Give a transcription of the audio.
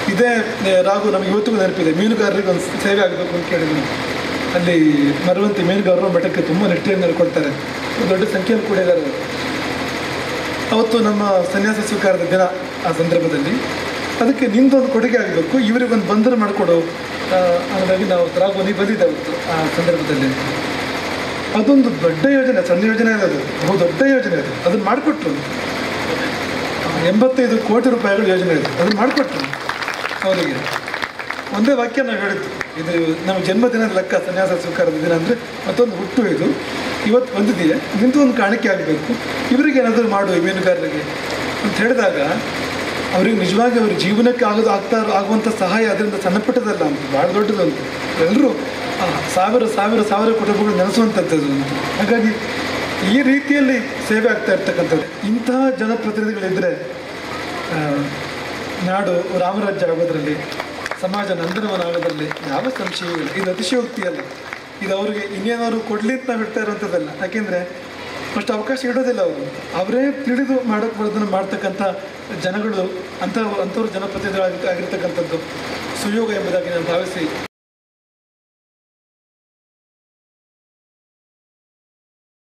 ಇದೇ ಆ, ರಾಗು ನಮಗೆ ಇವತ್ತಿಗೂ ನೆನಪಿದೆ ಮೀನುಗಾರರಿಗೆ ಒಂದು ಸೇವೆ ಆಗಬೇಕು ಅಂತ ಕೇಳಿದ್ವಿ ಅಲ್ಲಿ ಮರವಂತಿ ಮೀನುಗಾರರು ಮಠಕ್ಕೆ ತುಂಬ ನಿಷ್ಠೆಯನ್ನು ನಡ್ಕೊಳ್ತಾರೆ ಒಂದು ದೊಡ್ಡ ಸಂಖ್ಯೆಯಲ್ಲಿ ಕೂಡ ಇದ್ದಾರೆ ಅವರು. ಅವತ್ತು ನಮ್ಮ ಸನ್ಯಾಸ ಸ್ವೀಕಾರದ ದಿನ ಆ ಸಂದರ್ಭದಲ್ಲಿ ಅದಕ್ಕೆ ನಿಂದೊಂದು ಕೊಡುಗೆ ಆಗಬೇಕು ಇವರಿಗೊಂದು ಬಂಧನ ಮಾಡಿಕೊಡು ಆ, ಹಾಗಾಗಿ ನಾವು ರಾಘವನಿ ಬಂದಿದ್ದೆ ಅವತ್ತು ಆ ಸಂದರ್ಭದಲ್ಲಿ ಅದೊಂದು ದೊಡ್ಡ ಯೋಜನೆ ಸಣ್ಣ ಯೋಜನೆ ಅಲ್ಲ ಅದು ಬಹು ದೊಡ್ಡ ಯೋಜನೆ ಅದು ಅದನ್ನು ಮಾಡಿಕೊಟ್ರು ಎಂಬತ್ತೈದು ಕೋಟಿ ರೂಪಾಯಿಗಳ ಯೋಜನೆ ಅದು ಅದನ್ನು ಮಾಡಿಕೊಟ್ರು ಅವರಿಗೆ ಒಂದೇ ವಾಕ್ಯ ನಾವು ಹೇಳಿದ್ದು ಇದು ನಮ್ಮ ಜನ್ಮದಿನದ ಲೆಕ್ಕ ಸನ್ಯಾಸ ಸ್ವೀಕಾರದ ದಿನ ಅಂದರೆ ಮತ್ತೊಂದು ಹುಟ್ಟು ಇದು ಇವತ್ತು ಬಂದಿದೆಯೇ ನಿಂತು ಒಂದು ಕಾಣಿಕೆ ಆಗಬೇಕು ಇವರಿಗೆ ಏನಾದರೂ ಮಾಡು ಈ ಮೀನುಗಾರರಿಗೆ ಅಂತ ಹೇಳಿದಾಗ ಅವ್ರಿಗೆ ನಿಜವಾಗಿ ಅವ್ರ ಜೀವನಕ್ಕೆ ಆಗೋದು ಆಗ್ತಾ ಆಗುವಂಥ ಸಹಾಯ ಅದರಿಂದ ಸಣ್ಣ ಪುಟ್ಟದಲ್ಲ ಅಂತ ಭಾಳ ದೊಡ್ಡದು ಅಂತ ಎಲ್ಲರೂ ಆ, ಸಾವಿರ ಸಾವಿರ ಸಾವಿರ ಕುಟುಂಬಗಳು ನೆನೆಸುವಂಥದ್ದು ಅಂತ ಹಾಗಾಗಿ ಈ ರೀತಿಯಲ್ಲಿ ಸೇವೆ ಆಗ್ತಾ ಇರ್ತಕ್ಕಂಥದ್ದು ಇಂತಹ ಜನಪ್ರತಿನಿಧಿಗಳಿದ್ದರೆ ಆ, ನಾಡು ರಾಮರಾಜ್ಯ ಆಗೋದ್ರಲ್ಲಿ ಸಮಾಜ ನಂದನವನ ಆಗೋದ್ರಲ್ಲಿ ಯಾವ ಸಂಶಯವೂ ಇಲ್ಲ ಇದು ಅತಿಶಯೋಕ್ತಿ ಅಲ್ಲ ಇದು ಅವರಿಗೆ ಇನ್ನೇನಾದ್ರು ಕೊಡ್ಲಿ ಅಂತ ನಾವು ಇಡ್ತಾ ಇರೋಂಥದ್ದಲ್ಲ ಯಾಕೆಂದರೆ ಅಷ್ಟು ಅವಕಾಶ ಇಡೋದಿಲ್ಲ ಅವರು ಅವರೇ ತಿಳಿದು ಮಾಡೋಕ್ಕೆ ಬರೋದನ್ನು ಮಾಡ್ತಕ್ಕಂಥ ಜನಗಳು ಅಂಥ ಅಂಥವ್ರು ಜನಪ್ರತಿನಿಧಿಗಳಾಗಿ ಆಗಿರ್ತಕ್ಕಂಥದ್ದು ಸುಯೋಗ ಎಂಬುದಾಗಿ ನಾನು ಭಾವಿಸಿ